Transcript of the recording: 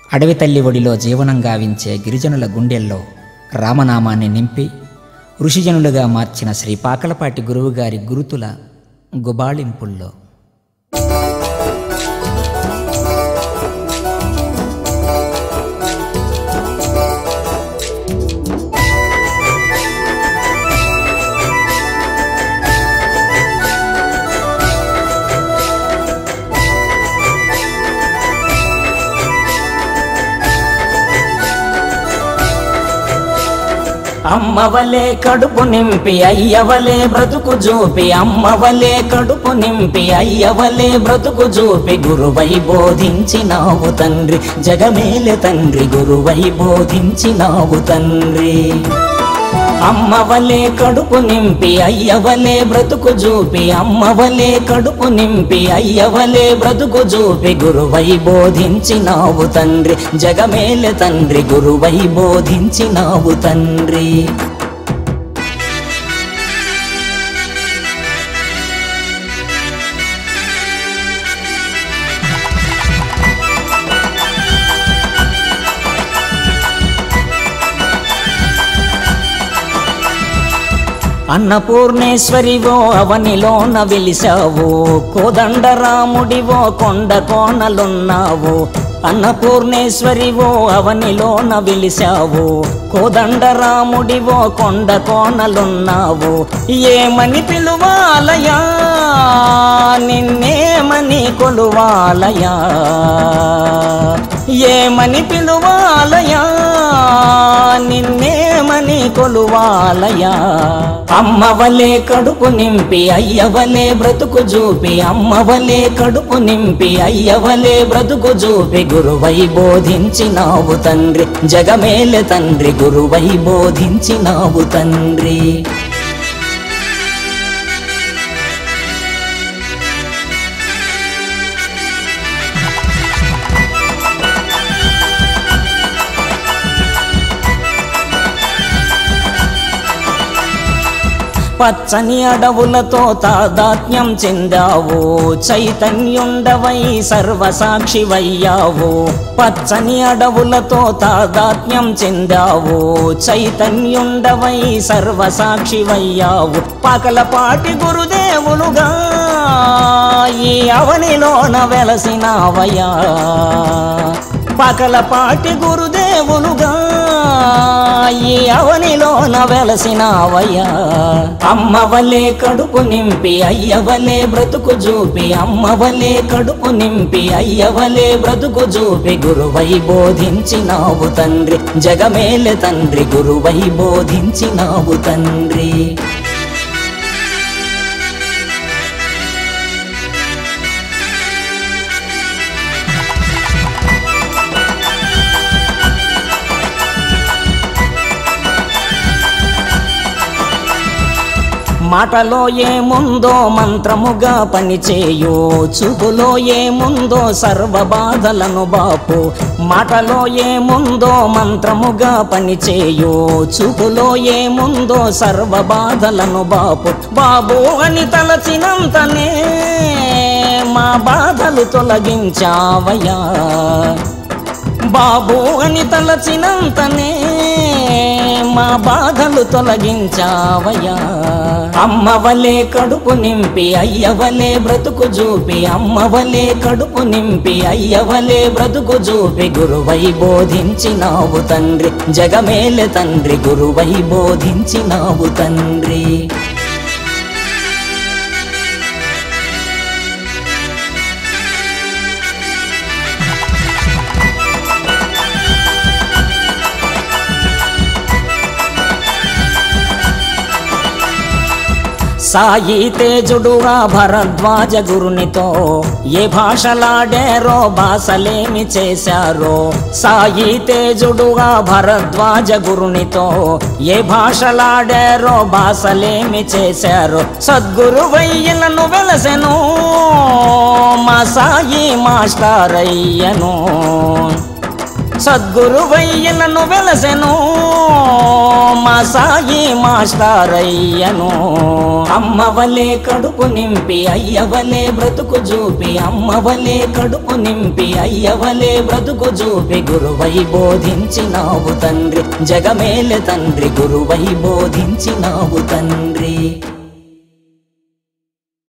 అడవి తల్లి ఒడిలో జీవనం గావించే గిరిజనుల గుండెల్లో రామనామాన్ని నింపి ఋషిజనులుగా మార్చిన శ్రీ పాకలపాటి గురువుగారి గురుతుల గుబాళింపుల్లో అమ్మవలే కడుపు నింపి అయ్యవలే బ్రతుకు చూపి అమ్మవలే కడుపు నింపి అయ్యవలే బ్రతుకు చూపి గురువై బోధించినావు తండ్రి జగమేలె తండ్రి గురువై బోధించినావు తండ్రి అమ్మవలే కడుపు నింపి అయ్యవలే బ్రతుకు చూపి అమ్మవలే కడుపు నింపి అయ్యవలే బ్రతుకు చూపి గురువై బోధించినావు తండ్రి జగమేలె తండ్రి గురువై బోధించినావు తండ్రి అన్నపూర్ణేశ్వరివో అవనిలోన వెలిసావు కోదండరాముడివో కొండ కోనలున్నావు అన్నపూర్ణేశ్వరివో అవనిలోన వెలిసావు కోదండరాముడివో కొండ కోనలున్నావు ఏమని పిలువాలయా నిన్నేమని కొలువాలయా ఏమని పిలువాలయా నిన్నేమని కొలువాలయా అమ్మవలే కడుపు నింపి అయ్యవలే బ్రతుకు చూపి అమ్మవలే కడుపు నింపి అయ్యవలే బ్రతుకు చూపి గురువై బోధించినావు తండ్రి జగమేలె తండ్రి గురువై బోధించినావు తండ్రి పచ్చని అడవులతో తాదాత్మ్యం చెందావు చైతన్యుండవై సర్వసాక్షివయ్యావు పచ్చని అడవులతో తాదాత్మ్యం చెందావు చైతన్యుండవై సర్వసాక్షివయ్యావు పకలపాటి గురుదేవులుగా ఈ అవనిలోన వెలసినావయ్యా పకలపాటి గురుదేవులుగా ఈ అవనిలోన వెలసినావయ్యా అమ్మవలే కడుపు నింపి అయ్యవలే బ్రతుకు చూపి అమ్మవలే కడుపు నింపి అయ్యవలే బ్రతుకు చూపి గురువై బోధించినావు తండ్రి జగమేలె తండ్రి గురువై బోధించినావు తండ్రి మాటలో ఏముందో మంత్రముగా పనిచేయు చూపులో ఏముందో సర్వ బాధలను బాపు మాటలో ఏముందో మంత్రముగా పనిచేయు చూపులో ఏముందో సర్వ బాధలను బాపు బాబు అని తలచినంతనే మా బాధలు తొలగించావయ్యా బాబు అని తలచినంతనే మా బాధలు తొలగించావయ్యా అమ్మవలే కడుపు నింపి అయ్యవలే బ్రతుకు చూపి అమ్మవలే కడుపు నింపి అయ్యవలే బ్రతుకు చూపి గురువై బోధించినావు తండ్రి జగమేలె తండ్రి గురువై బోధించినావు తండ్రి సాయి తేజుడుగా భరద్వాజ గురునితో ఏ భాషలాడారో భాషలేమి చేశారో సాయి తేజుడుగా భరద్వాజ గురునితో ఏ భాషలాడారో భాషలేమి చేశారో సద్గురు వయ్యలను వెలసెను మా సాయి మాస్టర్ అయ్యను సద్గురువయ్యనను వెలసెను మా సాయి మాస్టారయ్యను అమ్మవలే కడుపు నింపి అయ్యవలే బ్రతుకు చూపి అమ్మవలే కడుపు నింపి అయ్యవలే బ్రతుకు చూపి గురువై బోధించినావు తండ్రి జగమేలె తండ్రి గురువై బోధించినావు తండ్రి